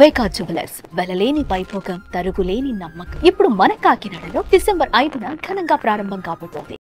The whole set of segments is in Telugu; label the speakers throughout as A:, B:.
A: వైకా జువెలర్స్ వెలలేని వైభోగం తరుగులేని నమ్మకం ఇప్పుడు మన కాకినాడలో డిసెంబర్ ఐదున ఘనంగా ప్రారంభం కాబోతోంది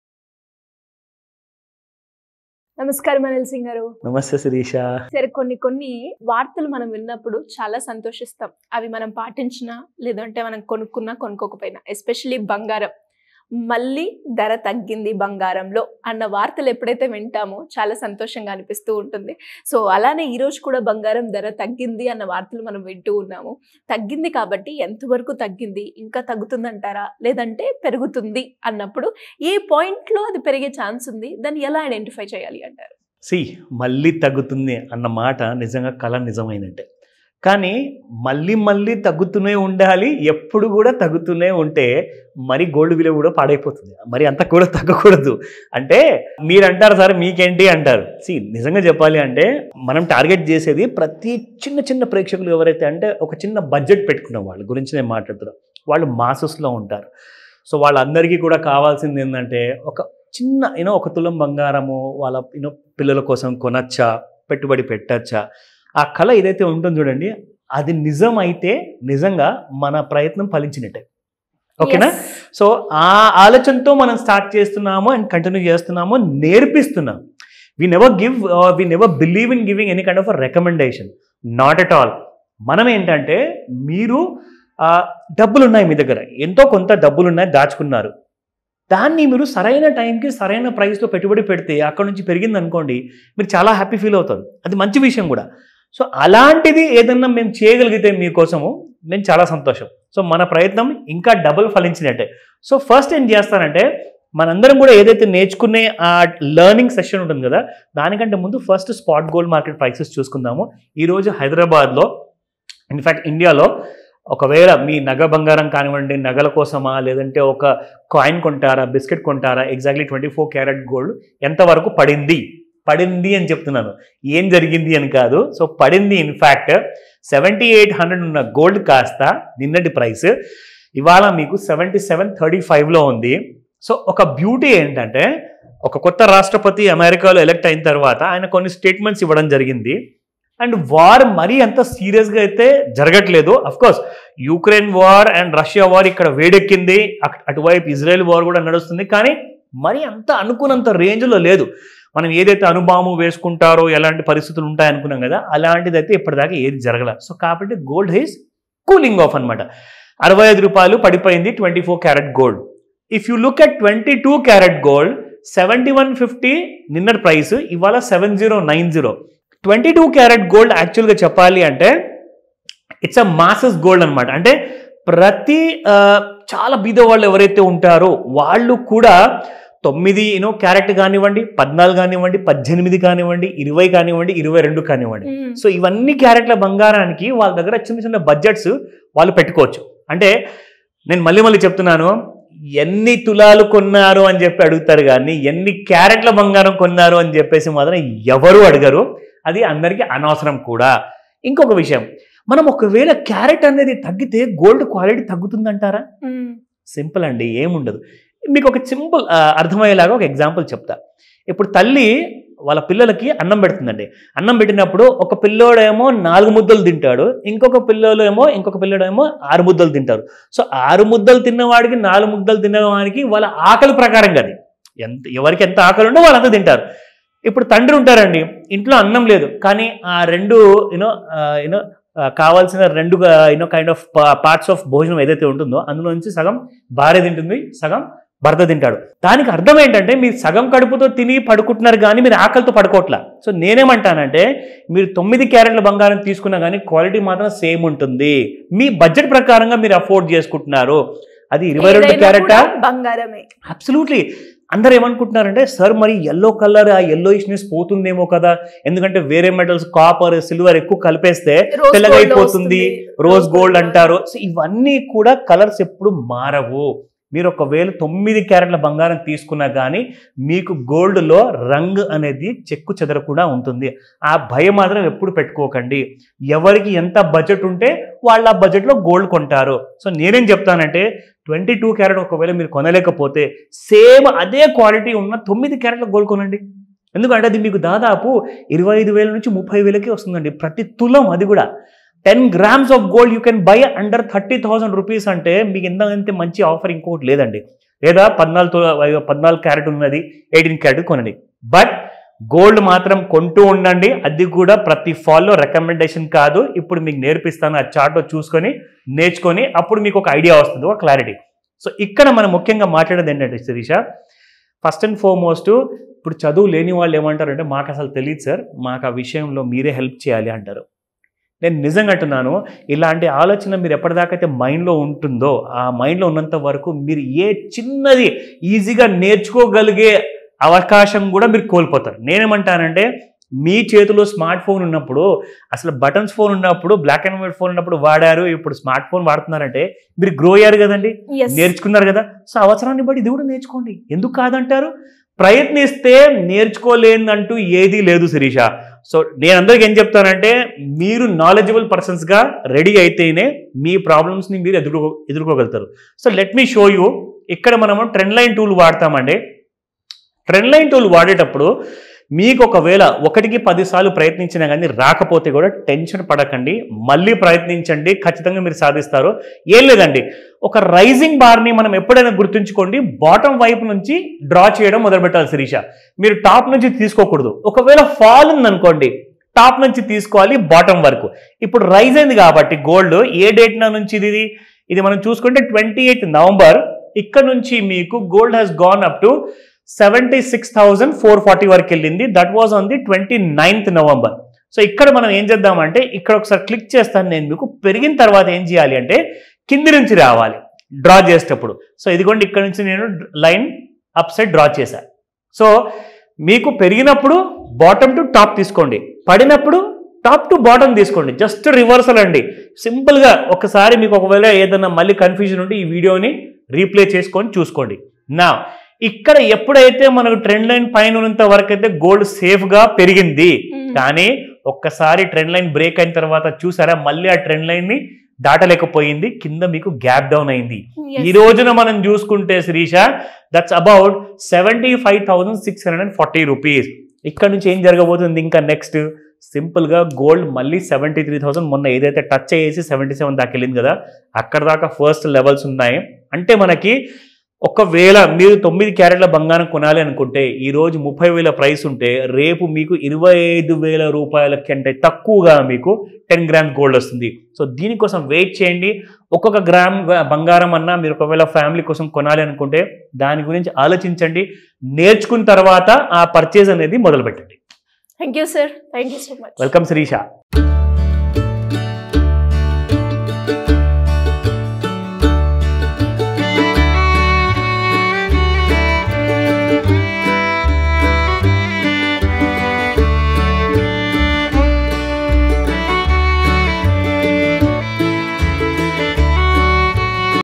B: నమస్కారం అనిల్ సింగ్ గారు
C: నమస్తే శిరీష
B: సరే కొన్ని కొన్ని వార్తలు మనం విన్నప్పుడు చాలా సంతోషిస్తాం అవి మనం పాటించినా లేదంటే మనం కొనుక్కున్నా కొనుక్కోకపోయినా ఎస్పెషలీ బంగారం మళ్ళీ ధర తగ్గింది బంగారంలో అన్న వార్తలు ఎప్పుడైతే వింటామో చాలా సంతోషంగా అనిపిస్తూ ఉంటుంది సో అలానే ఈ రోజు కూడా బంగారం ధర తగ్గింది అన్న వార్తలు మనం వింటూ ఉన్నాము తగ్గింది కాబట్టి ఎంతవరకు తగ్గింది ఇంకా తగ్గుతుందంటారా లేదంటే పెరుగుతుంది అన్నప్పుడు ఏ పాయింట్లో అది పెరిగే ఛాన్స్ ఉంది దాన్ని ఎలా ఐడెంటిఫై చేయాలి అంటారు
C: సి మళ్ళీ తగ్గుతుంది అన్న మాట నిజంగా కళ నిజమైనట్టే కానీ మళ్ళీ మళ్ళీ తగ్గుతూనే ఉండాలి ఎప్పుడు కూడా తగ్గుతూనే ఉంటే మరి గోల్డ్ విలువ కూడా పాడైపోతుంది మరి అంత కూడా తగ్గకూడదు అంటే మీరు అంటారు సార్ మీకేంటి అంటారు సి నిజంగా చెప్పాలి అంటే మనం టార్గెట్ చేసేది ప్రతి చిన్న చిన్న ప్రేక్షకులు ఎవరైతే అంటే ఒక చిన్న బడ్జెట్ పెట్టుకున్న వాళ్ళ గురించి నేను మాట్లాడుతున్నాను వాళ్ళు మాసెస్లో ఉంటారు సో వాళ్ళందరికీ కూడా కావాల్సింది ఏంటంటే ఒక చిన్న యూనో ఒక తులం బంగారము వాళ్ళ యూనో పిల్లల కోసం కొనచ్చా పెట్టుబడి పెట్టచ్చా ఆ కళ ఏదైతే ఉంటుందో చూడండి అది నిజం అయితే నిజంగా మన ప్రయత్నం ఫలించినట్టే ఓకేనా
B: Yes.
C: సో ఆ ఆలోచనతో మనం స్టార్ట్ చేస్తున్నాము అండ్ కంటిన్యూ చేస్తున్నాము నేర్పిస్తున్నాం we never give we never believe in giving any kind of recommendation not at all మనం ఏంటంటే మీరు ఆ, డబ్బులు ఉన్నాయి మీ దగ్గర ఎంతో కొంత డబ్బులు ఉన్నాయి దాచుకున్నారు దాన్ని మీరు సరైన టైంకి సరైన ప్రైస్లో పెట్టుబడి పెడితే అక్కడ నుంచి పెరిగింది అనుకోండి మీరు చాలా హ్యాపీ ఫీల్ అవుతారు అది మంచి విషయం కూడా సో అలాంటిది ఏదన్నా మేము చేయగలిగితే మీకోసము నేను చాలా సంతోషం సో మన ప్రయత్నం ఇంకా డబుల్ ఫలించినట్టే సో ఫస్ట్ ఏం చేస్తానంటే మనందరం కూడా ఏదైతే నేర్చుకునే ఆ లెర్నింగ్ సెషన్ ఉంటుంది కదా దానికంటే ముందు first spot gold market prices చూసుకుందాము ఈరోజు హైదరాబాద్లో ఇన్ఫ్యాక్ట్ ఇండియాలో ఒకవేళ మీ నగ బంగారం కానివ్వండి నగల కోసమా లేదంటే ఒక కాయిన్ కొంటారా బిస్కెట్ కొంటారా exactly twenty four carat gold ఎంతవరకు పడింది పడింది అని చెప్తున్నాను ఏం జరిగింది అని కాదు సో పడింది ఇన్ఫ్యాక్ట్ సెవెంటీ ఎయిట్ హండ్రెడ్ ఉన్న గోల్డ్ కాస్త నిన్నటి ప్రైస్ ఇవాళ మీకు సెవెంటీ సెవెన్ థర్టీ ఫైవ్లో ఉంది సో ఒక బ్యూటీ ఏంటంటే ఒక కొత్త రాష్ట్రపతి అమెరికాలో ఎలక్ట్ అయిన తర్వాత ఆయన కొన్ని స్టేట్మెంట్స్ ఇవ్వడం జరిగింది అండ్ వార్ మరీ అంత సీరియస్గా అయితే జరగట్లేదు course Ukraine war and Russia war ఇక్కడ వేడెక్కింది అట్- అటువైపు ఇజ్రాయెల్ వార్ కూడా నడుస్తుంది కానీ మరి అంత అనుకున్నంత రేంజ్లో లేదు మనం ఏదైతే అనుభావం వేసుకుంటారో ఎలాంటి పరిస్థితులు ఉంటాయనుకున్నాం కదా అలాంటిది అయితే ఇప్పటిదాకా ఏది జరగల సో కాబట్టి గోల్డ్ హైస్ కూలింగ్ ఆఫ్ అనమాట అరవై ఐదు రూపాయలు పడిపోయింది twenty four carat gold if you look at twenty two carat gold seventy one fifty నిన్నటి ప్రైస్ ఇవాళ seven zero nine zero twenty two carat gold యాక్చువల్గా చెప్పాలి అంటే ఇట్స్ అ మాసెస్ గోల్డ్ అనమాట అంటే ప్రతి ఆ, చాలా బీద వాళ్ళు ఎవరైతే ఉంటారో వాళ్ళు కూడా తొమ్మిది యూనో క్యారెట్ కానివ్వండి పద్నాలుగు కానివ్వండి పద్దెనిమిది కానివ్వండి ఇరవై కానివ్వండి ఇరవై రెండు కానివ్వండి సో ఇవన్నీ క్యారెట్ల బంగారానికి వాళ్ళ దగ్గర చిన్న చిన్న బడ్జెట్స్ వాళ్ళు పెట్టుకోవచ్చు అంటే నేను మళ్ళీ మళ్ళీ చెప్తున్నాను ఎన్ని తులాలు కొన్నారు అని చెప్పి అడుగుతారు కానీ ఎన్ని క్యారెట్ల బంగారం కొన్నారు అని చెప్పేసి మాత్రం ఎవరు అడగరు అది అందరికీ అనవసరం కూడా ఇంకొక విషయం మనం ఒకవేళ క్యారెట్ అనేది తగ్గితే గోల్డ్ క్వాలిటీ తగ్గుతుందంటారా
B: మ్మ్.
C: సింపుల్ అండి ఏముండదు మీకు ఒక సింపుల్ ఆ, అర్థమయ్యేలాగా ఒక ఎగ్జాంపుల్ చెప్తా ఇప్పుడు తల్లి వాళ్ళ పిల్లలకి అన్నం పెడుతుందండి అన్నం పెట్టినప్పుడు ఒక పిల్లోడేమో నాలుగు ముద్దలు తింటాడు ఇంకొక పిల్లోడు ఏమో ఇంకొక పిల్లోడేమో ఆరు ముద్దలు తింటారు సో ఆరు ముద్దలు తిన్నవాడికి నాలుగు ముద్దలు తిన్నవాడికి వాళ్ళ ఆకలి ప్రకారం అది ఎంత ఎవరికి ఎంత ఆకలి ఉందో వాళ్ళంతా తింటారు ఇప్పుడు తండ్రి ఉంటారండి ఇంట్లో అన్నం లేదు కానీ ఆ రెండు యూనో యూనో కావాల్సిన రెండు you know kind of parts of భోజనం ఏదైతే ఉంటుందో అందులో నుంచి సగం భార్య తింటుంది సగం భర్త తింటాడు దానికి అర్థం ఏంటంటే మీరు సగం కడుపుతో తిని పడుకుంటున్నారు కానీ మీరు ఆకలితో పడుకోవట్లా సో నేనేమంటానంటే మీరు తొమ్మిది క్యారెట్ల బంగారం తీసుకున్నా కానీ క్వాలిటీ మాత్రం సేమ్ ఉంటుంది మీ బడ్జెట్ ప్రకారంగా మీరు అఫోర్డ్ చేసుకుంటున్నారు అది ఇరవై రెండు
B: ఏదైనా
C: క్యారెటా
B: కూడా బంగారమే
C: అబ్సల్యూట్లీ అందరు ఏమనుకుంటున్నారంటే సార్ మరి ఎల్లో కలర్ ఆ ఎల్లో ఇష్నెస్ పోతుందేమో కదా ఎందుకంటే వేరే మెటల్స్ కాపర్ సిల్వర్ ఎక్కువ కలిపేస్తే
B: రోజ్
C: తెల్లగా
B: గోల్డ్
C: అయిపోతుంది
B: వస్తుంది.
C: రోజ్ గోల్డ్ అంటారు సో ఇవన్నీ కూడా కలర్స్ ఎప్పుడు మారవు మీరు ఒకవేళ తొమ్మిది క్యారెట్ల బంగారం తీసుకున్నా కానీ మీకు గోల్డ్లో రంగు అనేది చెక్కు చెదరకుండా ఉంటుంది ఆ భయం మాత్రం ఎప్పుడు పెట్టుకోకండి ఎవరికి ఎంత బడ్జెట్ ఉంటే వాళ్ళు ఆ బడ్జెట్లో గోల్డ్ కొంటారు సో నేనేం చెప్తానంటే ట్వంటీ టూ క్యారెట్ ఒకవేళ మీరు కొనలేకపోతే సేమ్ అదే క్వాలిటీ ఉన్న తొమ్మిది క్యారెట్ల గోల్డ్ కొనండి ఎందుకంటే అది మీకు దాదాపు ఇరవై ఐదు వేల నుంచి ముప్పై వేలకి వస్తుందండి ప్రతి తులం అది కూడా ten grams of gold you can buy under thirty thousand rupees అంటే మీకు ఎంత మంచి ఆఫర్ ఇంకొకటి లేదండి లేదా పద్నాలుగు తో- పద్నాలుగు క్యారెట్ ఉన్నది ఎయిటీన్ క్యారెట్ కొనండి బట్ గోల్డ్ మాత్రం కొంటూ ఉండండి అది కూడా ప్రతి ఫాల్లో రికమెండేషన్ కాదు ఇప్పుడు మీకు నేర్పిస్తాను ఆ చార్ట్ చూసుకొని నేర్చుకొని అప్పుడు మీకు ఒక ఐడియా వస్తుంది ఒక క్లారిటీ సో ఇక్కడ మనం ముఖ్యంగా మాట్లాడేది ఏంటంటే శిరీష ఫస్ట్ అండ్ ఫార్మోస్ట్ ఇప్పుడు చదువు లేని వాళ్ళు ఏమంటారంటే మాకు అసలు తెలియదు సార్ మాకు ఆ విషయంలో మీరే హెల్ప్ చేయాలి అంటారు నేను నిజంగా అంటున్నాను ఇలాంటి ఆలోచన మీరు ఎప్పటిదాకైతే మైండ్లో ఉంటుందో ఆ మైండ్లో ఉన్నంత వరకు మీరు ఏ చిన్నది ఈజీగా నేర్చుకోగలిగే అవకాశం కూడా మీరు కోల్పోతారు నేనేమంటానంటే మీ చేతిలో స్మార్ట్ ఫోన్ ఉన్నప్పుడు అసలు బటన్స్ ఫోన్ ఉన్నప్పుడు బ్లాక్ అండ్ వైట్ ఫోన్ ఉన్నప్పుడు వాడారు ఇప్పుడు స్మార్ట్ ఫోన్ వాడుతున్నారంటే మీరు గ్రో అయ్యారు కదండి
B: Yes.
C: నేర్చుకున్నారు కదా సో అవసరాన్ని బట్టి ఇది కూడా నేర్చుకోండి ఎందుకు కాదంటారు ప్రయత్నిస్తే నేర్చుకోలేదంటూ ఏదీ లేదు శిరీష సో నేను అందరికి ఏం చెప్తానంటే మీరు నాలెడ్జబుల్ పర్సన్స్గా రెడీ అయితేనే మీ ప్రాబ్లమ్స్ని మీరు ఎదుర్కో ఎదుర్కోగలుగుతారు so let me show you ఇక్కడ మనము ట్రెండ్ లైన్ టూల్ వాడతామండి ట్రెండ్ లైన్ టూల్ వాడేటప్పుడు మీకు ఒకవేళ ఒకటికి పదిసార్లు ప్రయత్నించినా కానీ రాకపోతే కూడా టెన్షన్ పడకండి మళ్ళీ ప్రయత్నించండి ఖచ్చితంగా మీరు సాధిస్తారు ఏం లేదండి ఒక రైజింగ్ బార్ని మనం ఎప్పుడైనా గుర్తుంచుకోండి బాటమ్ వైపు నుంచి డ్రా చేయడం మొదలుపెట్టాలి శిరీష మీరు టాప్ నుంచి తీసుకోకూడదు ఒకవేళ ఫాల్ ఉందనుకోండి టాప్ నుంచి తీసుకోవాలి బాటమ్ వరకు ఇప్పుడు రైజ్ అయింది కాబట్టి గోల్డ్ ఏ డేట్ నుంచి ఇది ఇది మనం చూసుకుంటే ట్వంటీ ఎయిత్ నవంబర్ ఇక్కడ నుంచి మీకు gold has gone up to seventy six thousand four forty వరకు వెళ్ళింది that was on the twenty ninth November so ఇక్కడ మనం ఏం చేద్దామంటే ఇక్కడ ఒకసారి క్లిక్ చేస్తాను నేను మీకు పెరిగిన తర్వాత ఏం చేయాలి అంటే కింది నుంచి రావాలి డ్రా చేసేటప్పుడు సో ఇదిగోండి ఇక్కడ నుంచి నేను లైన్ అప్ సైడ్ డ్రా చేశాను సో మీకు పెరిగినప్పుడు బాటమ్ టు టాప్ తీసుకోండి పడినప్పుడు టాప్ టు బాటమ్ తీసుకోండి జస్ట్ రివర్సల్ అండి సింపుల్గా ఒకసారి మీకు ఒకవేళ ఏదైనా మళ్ళీ కన్ఫ్యూజన్ ఉంటే ఈ వీడియోని రీప్లే చేసుకొని చూసుకోండి నా ఇక్కడ ఎప్పుడైతే మనకు ట్రెండ్ లైన్ పైన ఉన్నంత వరకు అయితే గోల్డ్ సేఫ్గా పెరిగింది
B: Mm.
C: కానీ ఒక్కసారి ట్రెండ్ లైన్ బ్రేక్ అయిన తర్వాత చూసారా మళ్ళీ ఆ ట్రెండ్ లైన్ ని దాటలేకపోయింది కింద మీకు గ్యాప్ డౌన్ అయింది
B: Yes.
C: ఈ రోజున మనం చూసుకుంటే Srisha that's about seventy five thousand six hundred and forty rupees ఇక్కడ నుంచి ఏం జరగబోతుంది ఇంకా నెక్స్ట్ సింపుల్ గా గోల్డ్ మళ్ళీ సెవెంటీ త్రీ థౌసండ్ మొన్న ఏదైతే టచ్ అయ్యేసి సెవెంటీ సెవెన్ దాకా వెళ్ళింది కదా అక్కడ దాకా ఫస్ట్ లెవెల్స్ ఉన్నాయి అంటే మనకి ఒకవేళ మీరు తొమ్మిది క్యారెట్ల బంగారం కొనాలి అనుకుంటే ఈ రోజు ముప్పై వేల ప్రైస్ ఉంటే రేపు మీకు ఇరవై ఐదు వేల రూపాయల కంటే తక్కువగా మీకు టెన్ గ్రామ్స్ గోల్డ్ వస్తుంది సో దీనికోసం వెయిట్ చేయండి ఒక్కొక్క గ్రామ్ బంగారం అన్నా మీరు ఒకవేళ ఫ్యామిలీ కోసం కొనాలి అనుకుంటే దాని గురించి ఆలోచించండి నేర్చుకున్న తర్వాత ఆ పర్చేజ్ అనేది మొదలు పెట్టండి
B: thank you sir thank you so much
C: welcome Srisha